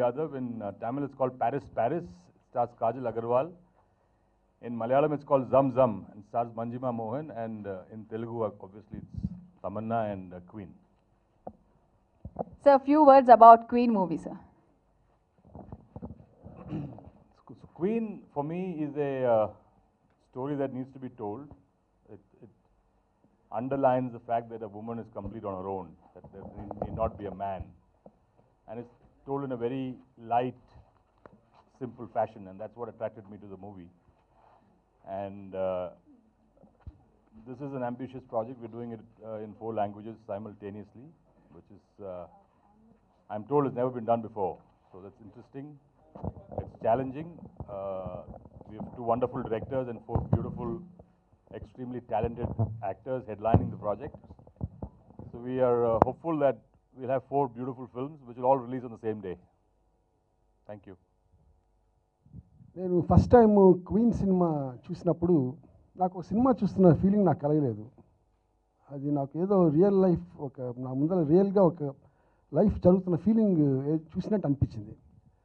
Yadav. In uh, Tamil, it's called Paris Paris. It stars Kajal Agarwal. In Malayalam, it's called Zam Zam and stars Manjima Mohan. And uh, in Telugu, uh, obviously, it's Tamanna and uh, Queen. Sir, a few words about Queen movie, sir. So so Queen, for me, is a uh, story that needs to be told. It, it underlines the fact that a woman is complete on her own, that there need, need not be a man. And it's told in a very light, simple fashion, and that's what attracted me to the movie. And uh, this is an ambitious project. We're doing it uh, in four languages simultaneously, which is, uh, I'm told, has never been done before. So that's interesting. It's challenging. Uh, we have two wonderful directors and four beautiful, extremely talented actors headlining the project. So we are uh, hopeful that we'll have four beautiful films, which will all release on the same day. Thank you. నేను first time Queen cinema చూసినప్పుడు నాకు ఒక cinema చూస్తున్న feeling నాకు కలగలేదు అది నాకు ఏదో రియల్ లైఫ్ ఒక నా ముందర రియల్గా ఒక లైఫ్ జరుగుతున్న ఫీలింగ్ చూసినట్టు అనిపించింది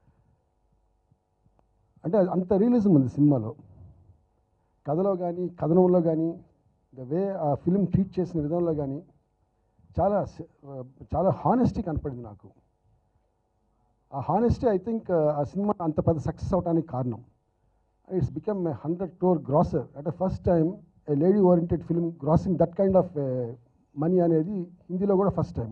అంటే అది అంత రియలిజం ఉంది సినిమాలో కథలో కానీ కథనంలో కానీ ద వే ఆ ఫిలిం ట్రీట్ చేసిన విధంలో కానీ చాలా స- చాలా హానెస్టీ కనపడింది నాకు ఆ హానెస్టీ ఐ థింక్ ఆ సినిమా అంత పెద్ద సక్సెస్ అవడానికి కారణం it's become a hundred crore grosser at first time a lady oriented film grossing that kind of money అనేది హిందీలో కూడా ఫస్ట్ టైం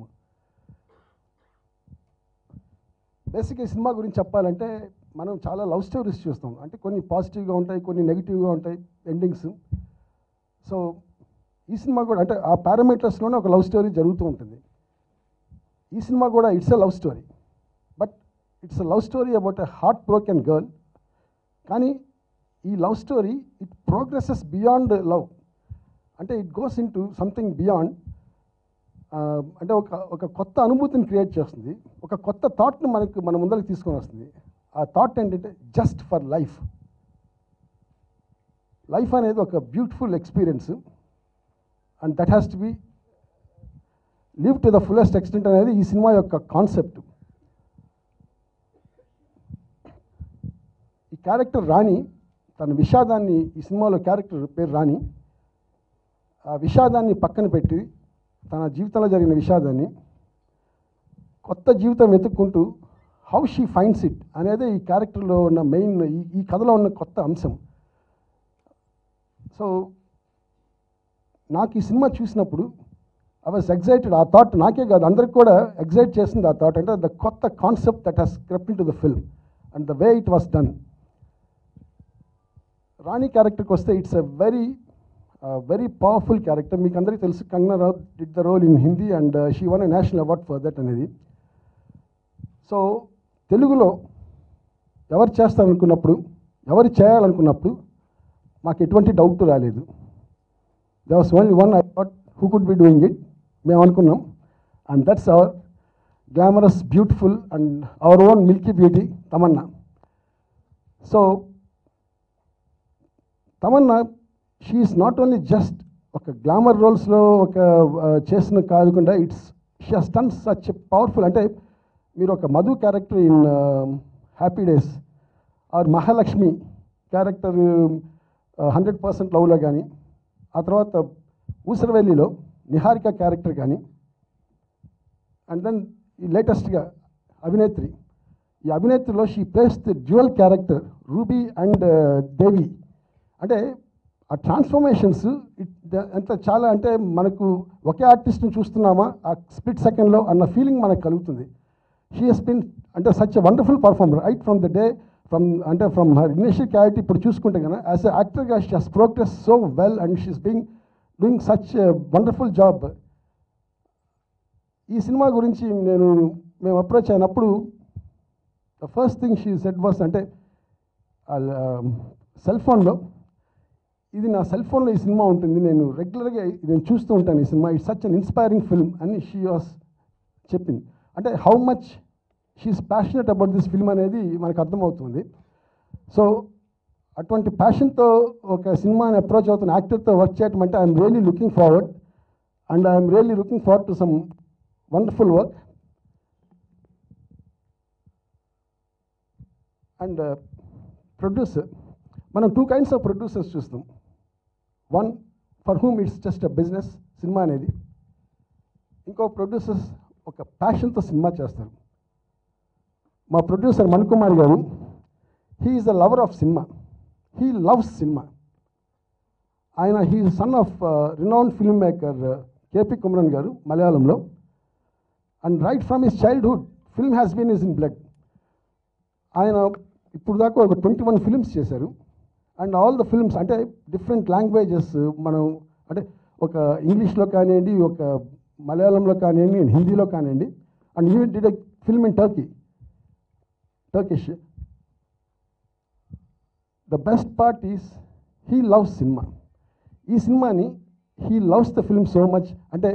బేసిక్ ఈ సినిమా గురించి చెప్పాలంటే మనం చాలా లవ్ స్టోరీస్ చూస్తాం అంటే కొన్ని పాజిటివ్గా ఉంటాయి కొన్ని నెగిటివ్గా ఉంటాయి ఎండింగ్స్ సో ఈ సినిమా కూడా అంటే ఆ పారామీటర్స్లోనే ఒక లవ్ స్టోరీ జరుగుతూ ఉంటుంది ఈ సినిమా కూడా it's a love story but it's a love story about a heart broken girl కానీ ఈ love story it progresses beyond love అంటే it goes into something beyond అంటే ఒక ఒక కొత్త అనుభూతిని క్రియేట్ చేస్తుంది ఒక కొత్త థాట్ని మనకు మన ముందరికి తీసుకొని వస్తుంది ఆ థాట్ ఏంటంటే జస్ట్ ఫర్ లైఫ్ లైఫ్ అనేది ఒక beautiful experience and that has to be live to the fullest extent అనేది ఈ సినిమా యొక్క కాన్సెప్ట్ ఈ క్యారెక్టర్ రాణి తన విషాదాన్ని ఈ సినిమాలో క్యారెక్టర్ పేరు రాణి ఆ విషాదాన్ని పక్కన పెట్టి తన జీవితంలో జరిగిన విషాదాన్ని కొత్త జీవితం వెతుక్కుంటూ హౌ షీ ఫైండ్స్ ఇట్ అనేది ఈ క్యారెక్టర్లో ఉన్న మెయిన్ ఈ ఈ కథలో ఉన్న కొత్త అంశం సో నాకు ఈ సినిమా చూసినప్పుడు ఐ వాజ్ ఎగ్జైటెడ్ ఆ థాట్ నాకే కాదు అందరికి కూడా ఎగ్జైట్ చేసింది ఆ థాట్ అంటే ద కొత్త concept that has crept into the film and the way it was done Rani క్యారెక్టర్కి వస్తే it's a very very powerful character మీకు అందరికీ తెలుసు Kangana Rao did the role in Hindi and she won a national award for that అనేది so తెలుగులో ఎవరు చేస్తారనుకున్నప్పుడు ఎవరు చేయాలనుకున్నప్పుడు మాకు ఎటువంటి డౌట్ రాలేదు the was only one I thought who could be doing it మేము అనుకున్నాం and that's our glamorous beautiful and our own milky beauty Tamannaah so Tamannaah she is not only just ఒక గ్లామర్ రోల్స్లో ఒక ఆ, చేసిన కాకుండా it's she has done such powerful అంటే మీరు ఒక Madhu character in Happy Days or Mahalakshmi character hundred percent లవ్లో కానీ ఆ తర్వాత ఊసరవెల్లిలో నిహారిక క్యారెక్టర్ కానీ అండ్ దెన్ ఈ లేటెస్ట్గా అభినేత్రి ఈ అభినేత్రిలో she plays the dual character Ruby and Devi అంటే ఆ ట్రాన్స్ఫర్మేషన్స్ ఎంత చాలా అంటే మనకు ఒకే ఆర్టిస్ట్ని చూస్తున్నామా ఆ స్ప్లిట్ సెకండ్లో అన్న ఫీలింగ్ మనకు కలుగుతుంది షీ హెస్ బిన్ అంటే such a wonderful performer right from the day from అంటే ఫ్రమ్ హర్ ఇనిషియల్ క్యారెక్టర్ ఇప్పుడు చూసుకుంటే కనుక యాజ్ ఎ యాక్టర్గా she has progress so well and she's being doing such wonderful job ఈ cinema గురించి నేను మేము అప్రోచ్ అయినప్పుడు the first thing she said was అంటే సెల్ ఫోన్లో ఇది నా సెల్ ఫోన్లో ఈ సినిమా ఉంటుంది నేను రెగ్యులర్గా నేను చూస్తూ ఉంటాను ఈ cinema it's such an inspiring film అని షీ వాస్ చెప్పింది అంటే how much she is passionate about this film అనేది మనకు అర్థమవుతుంది సో అటువంటి ప్యాషన్తో ఒక సినిమాని అప్రోచ్ అవుతున్న యాక్టర్తో వర్క్ చేయటం అంటే I'm really looking forward and I'm really looking forward to some wonderful work and producer మనం టూ కైండ్స్ ఆఫ్ ప్రొడ్యూసర్స్ చూస్తాం one for whom it's just a business cinema అనేది ఇంకో ప్రొడ్యూసర్స్ ఒక ప్యాషన్తో సినిమా చేస్తారు మా producer Manikumar garu he is the lover of cinema he loves cinema ఆయన he son of renowned film maker KP Kumaran garu మలయాళంలో and right from his childhood film has been is in blood ఆయన ఇప్పుడు దాకా ఒక ట్వంటీ వన్ ఫిల్మ్స్ చేశారు and all the films అంటే different languages మనం అంటే ఒక ఇంగ్లీష్లో కానివ్వండి ఒక మలయాళంలో కానివ్వండి హిందీలో కానివ్వండి and you did a film in Turkey Turkish the best part is he loves cinema ఈ సినిమాని he loves the film so much అంటే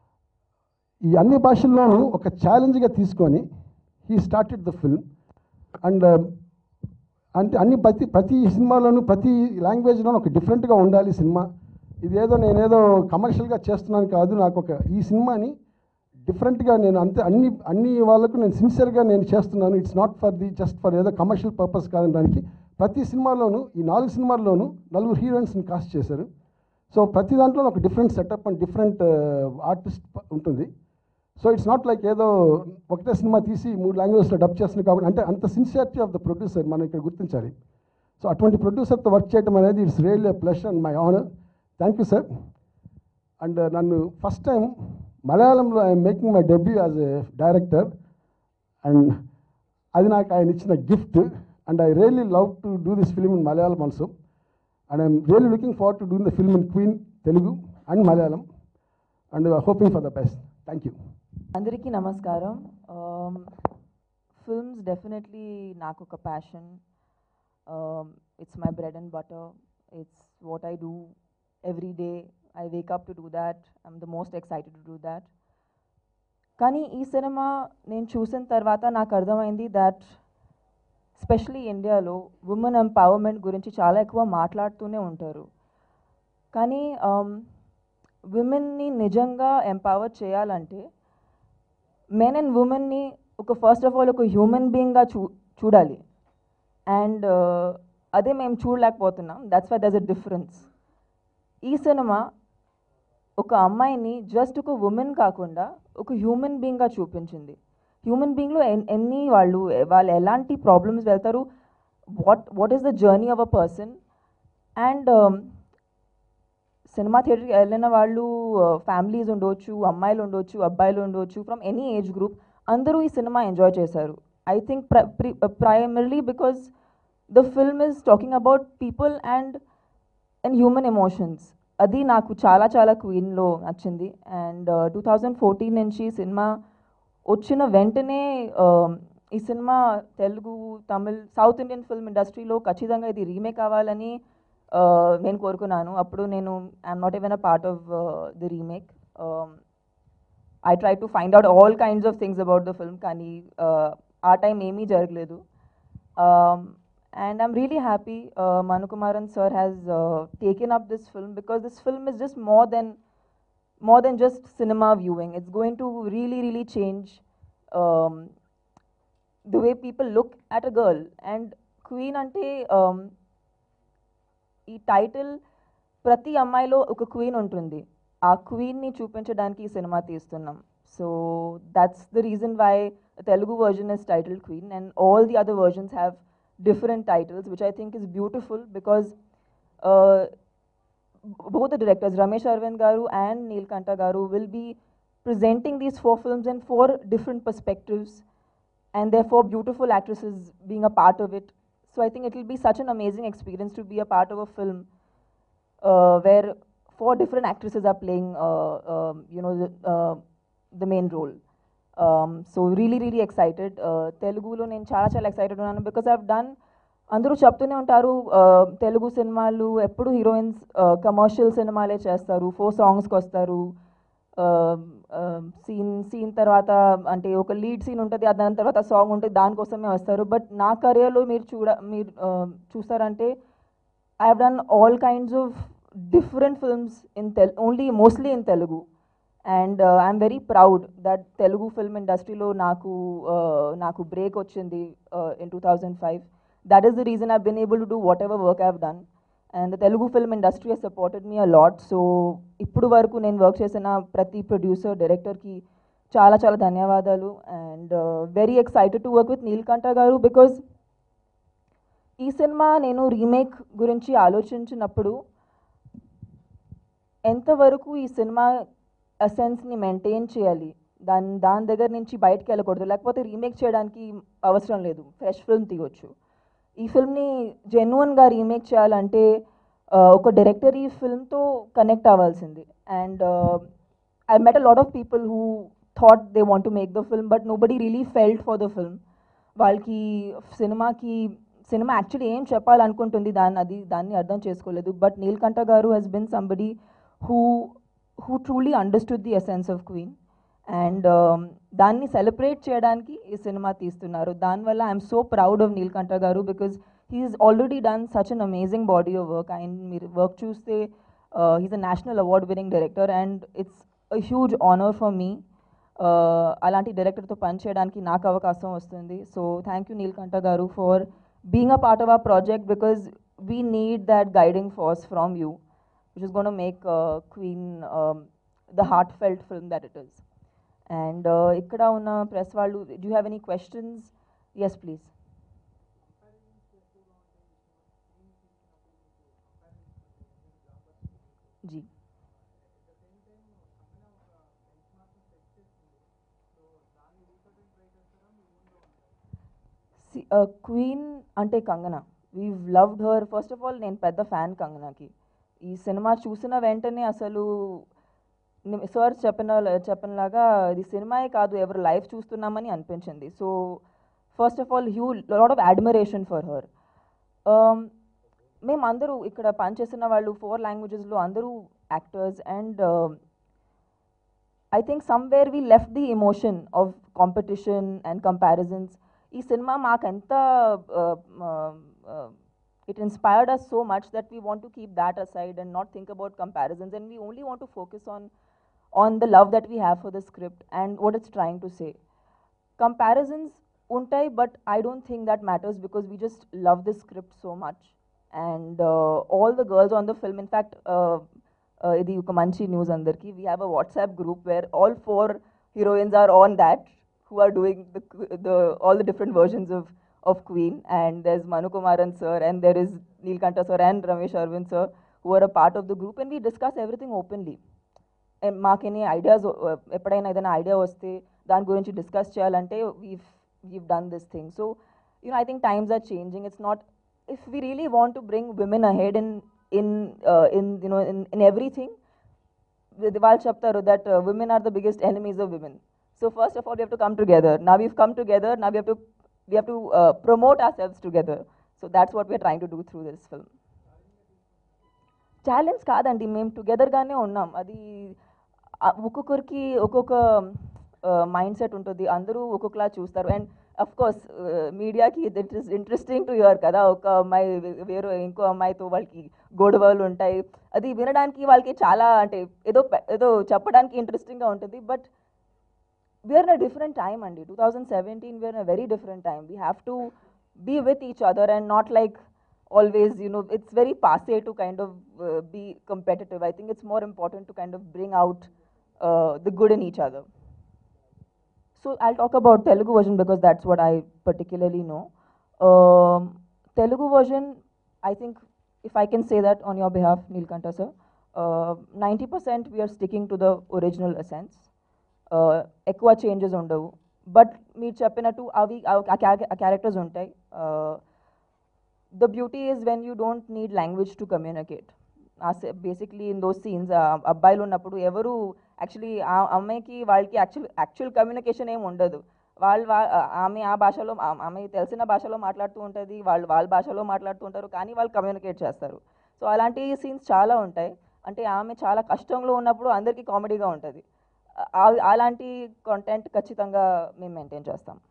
ఈ అన్ని భాషల్లోనూ ఒక ఛాలెంజ్గా తీసుకొని he started the film and అంటే అన్ని ప్రతి ప్రతి సినిమాలోనూ ప్రతి లాంగ్వేజ్లోనూ ఒక డిఫరెంట్గా ఉండాలి సినిమా ఇదేదో నేనేదో కమర్షియల్గా చేస్తున్నాను కాదు నాకు ఒక ఈ సినిమాని డిఫరెంట్గా నేను అంతే అన్ని అన్ని వాళ్ళకు నేను సిన్సియర్గా నేను చేస్తున్నాను it's not for the just for ఏదో కమర్షియల్ పర్పస్ కాదనడానికి ప్రతి సినిమాలోనూ ఈ నాలుగు సినిమాల్లోనూ నలుగురు హీరోయిన్స్ని కాస్ట్ చేశారు సో ప్రతి దాంట్లో ఒక different setup and different artist ఉంటుంది సో ఇట్స్ నాట్ లైక్ ఏదో ఒకటే సినిమా తీసి మూడు లాంగ్వేజ్లో డబ్ చేస్తుంది కాబట్టి అంటే అంత సిన్సియారిటీ ఆఫ్ ద ప్రొడ్యూసర్ మనం ఇక్కడ గుర్తించాలి సో అటువంటి ప్రొడ్యూసర్తో వర్క్ చేయడం అనేది it's really plus and my honour thank you sir and నన్ను ఫస్ట్ టైం మలయాళంలో I'm making my debut as a director and అది నాకు ఆయన ఇచ్చిన gift and I really love to do this film in Malayalam also and I'm really looking far to do the film in Queen Telugu and Malayalam and hoping for the best thank you అందరికీ నమస్కారం films definitely నాకు ఒక passion it's my bread and butter it's what I do every day I wake up to do that I'm the most excited to do that కానీ ఈ cinema నేను చూసిన తర్వాత నాకు అర్థమైంది దాట్ స్పెషలీ ఇండియాలో ఉమెన్ ఎంపవర్మెంట్ గురించి చాలా ఎక్కువ మాట్లాడుతూనే ఉంటారు కానీ విమెన్ని నిజంగా ఎంపవర్ చేయాలంటే మెన్ అండ్ ఉమెన్ని ఒక ఫస్ట్ ఆఫ్ ఆల్ ఒక హ్యూమన్ బీయింగ్గా చూ చూడాలి అండ్ అదే మేము చూడలేకపోతున్నాం that's why this a difference ఈ సినిమా ఒక అమ్మాయిని జస్ట్ ఒక ఉమెన్ కాకుండా ఒక హ్యూమన్ బీయింగ్గా చూపించింది హ్యూమన్ బీయింగ్లో ఎన్ ఎన్ని వాళ్ళు వాళ్ళు ఎలాంటి ప్రాబ్లమ్స్ వెళ్తారు what what is the journey of a person and cinema థియేటర్కి వెళ్ళిన వాళ్ళు ఫ్యామిలీస్ ఉండవచ్చు అమ్మాయిలు ఉండవచ్చు అబ్బాయిలు ఉండవచ్చు ఫ్రమ్ ఎనీ ఏజ్ గ్రూప్ అందరూ ఈ సినిమా ఎంజాయ్ చేశారు I think primarily because the film is talking about people and and human emotions అది నాకు చాలా చాలా క్వీన్లో నచ్చింది అండ్ టూ థౌజండ్ ఫోర్టీన్ నుంచి సినిమా వచ్చిన వెంటనే ఈ cinema Telugu Tamil south Indian film ఇండస్ట్రీలో ఖచ్చితంగా ఇది రీమేక్ అవ్వాలని నేను కోరుకున్నాను అప్పుడు నేను I'm not even a part of the remake I try to find out all kinds of things about the film కానీ ఆ టైం ఏమీ జరగలేదు and I'm really happy Manukumaran sir has taken up this film because this film is just more than more than just cinema viewing. It's going to really, really change um, the way people look at a girl. And Queen ante um, ఈ title ప్రతి అమ్మాయిలో ఒక queen ఉంటుంది ఆ క్వీన్ని చూపించడానికి ఈ cinema తీస్తున్నాం so that's the reason why Telugu version is title Queen and all the other versions have different titles which I think is beautiful because both the directors, Ramesh Arvind Garu and Neelkanta Garu, will be presenting these four films in four different perspectives, and therefore beautiful actresses being a part of it. So I think it will be such an amazing experience to be a part of a film uh, where four different actresses are playing, uh, um, you know, the, uh, the main role. Um, so really, really excited. Uh, Telugulo నేను చాలా చాలా excited ఉన్నాను because I've done అందరూ చెప్తూనే ఉంటారు తెలుగు సినిమాలు ఎప్పుడు heroines commercial సినిమాలే చేస్తారు ఫోర్ సాంగ్స్కి వస్తారు సీన్ సీన్ తర్వాత అంటే ఒక లీడ్ సీన్ ఉంటుంది దాని తర్వాత సాంగ్ ఉంటుంది దానికోసమే వస్తారు బట్ నా కెరియర్లో మీరు చూడ మీరు చూస్తారంటే I have done all kinds of different films in Tel only mostly in Telugu and I'm very proud that Telugu film ఇండస్ట్రీలో నాకు నాకు బ్రేక్ వచ్చింది in two thousand five that is the reason I've been able to do whatever work I've done. And the Telugu film industry has supported me a lot. So, ఇప్పుడు వరకు నేను work చేసిన ప్రతి producer డైరెక్టర్కి చాలా చాలా ధన్యవాదాలు and very excited to work with Neelkanth garu because ఈ సినిమా నేను రీమేక్ గురించి ఆలోచించినప్పుడు ఎంతవరకు ఈ సినిమా ఎసెన్స్ని మెయింటైన్ చేయాలి దాని దాని దగ్గర నుంచి బయటకు వెళ్ళకూడదు లేకపోతే రీమేక్ చేయడానికి అవసరం లేదు ఫ్రెష్ ఫిల్మ్ తీయొచ్చు ఈ ఫిల్మ్ని జెన్యున్గా రీమేక్ చేయాలంటే ఆ, ఒక డైరెక్టర్ ఈ ఫిల్మ్తో కనెక్ట్ అవ్వాల్సింది and I met a lot of people who thought they want to make the film but nobody really felt for the film వాళ్ళకి సినిమాకి సినిమా యాక్చువల్లీ ఏం చెప్పాలనుకుంటుంది దాన్ని అది దాన్ని అర్థం చేసుకోలేదు but Neelkanth garu has been somebody who who truly understood the essence of Queen and దాన్ని celebrate చేయడానికి ఈ సినిమా తీస్తున్నారు దానివల్ల I'm so proud of Neelkanth garu because he is already done such an amazing body of work ఆయన మీరు వర్క్ చూస్తే he's a national award winning director and it's a huge honour for me అలాంటి డైరెక్టర్తో పనిచేయడానికి నాకు అవకాశం వస్తుంది so thank you Neelkanth garu for being a part of our project because we need that guiding force from you which is gonna make Queen the heartfelt film that it is and ఇక్కడ ఉన్న press వాళ్ళు do have any questions yes please ji Queen అంటే Kangana we loved her first of all నేను పెద్ద fan కంగనాకి ఈ cinema చూసిన వెంటనే అసలు సార్ చెప్పిన చెప్పినలాగా ఇది సినిమాయే కాదు ఎవరు లైఫ్ చూస్తున్నామని అనిపించింది so first of all huge lot of admiration for her మేము అందరూ ఇక్కడ పనిచేస్తున్న వాళ్ళు ఫోర్ లాంగ్వేజెస్లో అందరూ actors and I think somewhere we left the emotion of competition and comparisons ఈ సినిమా మాకెంత it inspired us so much that we want to keep that aside and not think about comparisons and we only want to focus on on the love that we have for the script and what it's trying to say comparisons ఉంటాయి but I don't think that matters because we just love this script so much and all the girls on the film in fact ఇది ఒక మంచి news అందరికీ we have a WhatsApp group where all four heroines are on that who are doing the, the all the different versions of of Queen, and there's Manu Kumaran sir, and there is Neelkanta sir and Ramesh Arvind sir, who are a part of the group, and we discuss everything openly. And మాకెన్ని ideas ఎప్పుడైనా ఏదైనా idea వస్తే దాని గురించి discuss చేయాలంటే we've we've done this thing so you know I think times are changing it's not if we really want to bring women ahead in in in you know in in everything వాళ్ళు చెప్తారు that women are the biggest enemies of women So first of all, we have to come together. Now we've come together. Now we have to we have to uh, promote ourselves together. So that's what we're trying to do through this film. Challenge కాదండి మేము టుగెదర్గానే ఉన్నాం అది ఆ, ఒక్కొక్కరికి ఒక్కొక్క mind set ఉంటుంది అందరూ ఒక్కొక్కలా చూస్తారు అండ్ అఫ్ కోర్స్ మీడియాకి it is interesting to your కదా ఒక అమ్మాయి వే- వేరే ఇంకో అమ్మాయితో వాళ్ళకి గొడవలు ఉంటాయి అది వినడానికి వాళ్ళకి చాలా అంటే ఏదో పె- ఏదో చెప్పడానికి ఇంట్రెస్టింగ్గా ఉంటుంది but we're in a different time andy 2017 we're in a very different time we have to be with each other and not like always you know it's very passe to kind of uh, be competitive i think it's more important to kind of bring out uh, the good in each other so i'll talk about telugu version because that's what i particularly know um, telugu version i think if i can say that on your behalf neelkanta sir uh, 90% we are sticking to the original essence uh, ఎక్కువ changes ఉండవు but మీరు చెప్పినట్టు అవి ఆ characters ఉంటాయి the beauty is when you don't need language to communicate basically in those scenes అబ్బాయిలు ఉన్నప్పుడు ఎవరు యాక్చువల్లీ ఆ అమ్మాయికి వాళ్ళకి యాక్చువల్ యాక్చువల్ కమ్యూనికేషన్ ఏమి ఉండదు వాళ్ళు వా- ఆమె ఆ భాషలో ఆ- ఆమె తెలిసిన భాషలో మాట్లాడుతూ ఉంటుంది వాళ్ళు వాళ్ళ భాషలో మాట్లాడుతూ ఉంటారు కానీ వాళ్ళు కమ్యూనికేట్ చేస్తారు సో అలాంటి సీన్స్ చాలా ఉంటాయి అంటే ఆమె చాలా కష్టంలో ఉన్నప్పుడు అందరికీ కామెడీగా ఉంటుంది ఆ- అలాంటి కంటెంట్ ఖచ్చితంగా మేము మెయింటైన్ చేస్తాం